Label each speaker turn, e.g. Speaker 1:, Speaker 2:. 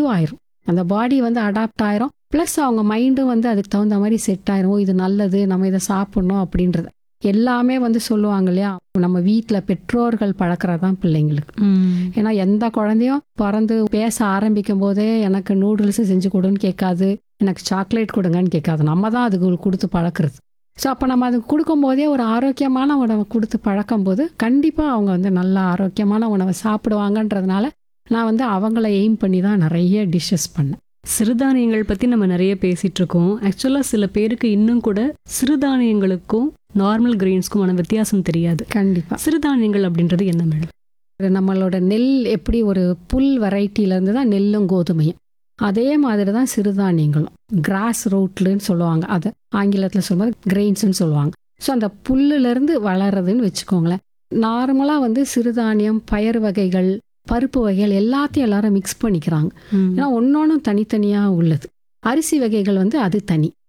Speaker 1: இதுவாயிரும் அந்த பாடி வந்து அடாப்ட் ஆயிரும் ப்ளஸ் அவங்க மைண்டும் வந்து அதுக்கு தகுந்த மாதிரி செட் ஆயிரும் ஓ, இது நல்லது நம்ம இதை சாப்பிடணும் அப்படின்றது எல்லாமே வந்து சொல்லுவாங்க இல்லையா நம்ம வீட்டில் பெற்றோர்கள் பழக்கிறது தான் பிள்ளைங்களுக்கு ஏன்னா எந்த குழந்தையும் பிறந்து பேச ஆரம்பிக்கும் போதே எனக்கு நூடுல்ஸ் செஞ்சு கொடுன்னு கேட்காது எனக்கு சாக்லேட் கொடுங்கன்னு கேட்காது நம்ம தான் அதுக்கு கொடுத்து பழக்கிறது ஸோ அப்போ நம்ம அதுக்கு கொடுக்கும்போதே ஒரு ஆரோக்கியமான உணவை கொடுத்து பழக்கும்போது கண்டிப்பாக அவங்க வந்து நல்ல ஆரோக்கியமான உணவை சாப்பிடுவாங்கன்றதுனால நான் வந்து அவங்கள எய்ம் பண்ணி தான் நிறைய டிஷ்ஷஸ் பண்ணேன்
Speaker 2: சிறுதானியங்கள் பத்தி நம்ம நிறைய பேசிட்டு இருக்கோம் ஆக்சுவலா சில பேருக்கு இன்னும் கூட சிறுதானியங்களுக்கும் நார்மல் கிரெயின்ஸ்க்குமான வித்தியாசம் தெரியாது
Speaker 1: கண்டிப்பாக
Speaker 2: சிறுதானியங்கள் அப்படின்றது என்ன மேடம்
Speaker 1: நம்மளோட நெல் எப்படி ஒரு புல் வெரைட்டிலேருந்து தான் நெல்லும் கோதுமையும் அதே மாதிரி தான் சிறுதானியங்களும் கிராஸ் ரூட்லுன்னு சொல்லுவாங்க அது ஆங்கிலத்தில் சொல்லும்போது கிரெயின்ஸ்னு சொல்லுவாங்க ஸோ அந்த புல்லுலேருந்து வளருதுன்னு வச்சுக்கோங்களேன் நார்மலாக வந்து சிறுதானியம் பயறு வகைகள் பருப்பு வகைகள் எல்லாத்தையும் எல்லாரும் மிக்ஸ் பண்ணிக்கிறாங்க ஏன்னா ஒன்னொன்றும் தனித்தனியாக உள்ளது அரிசி வகைகள் வந்து அது தனி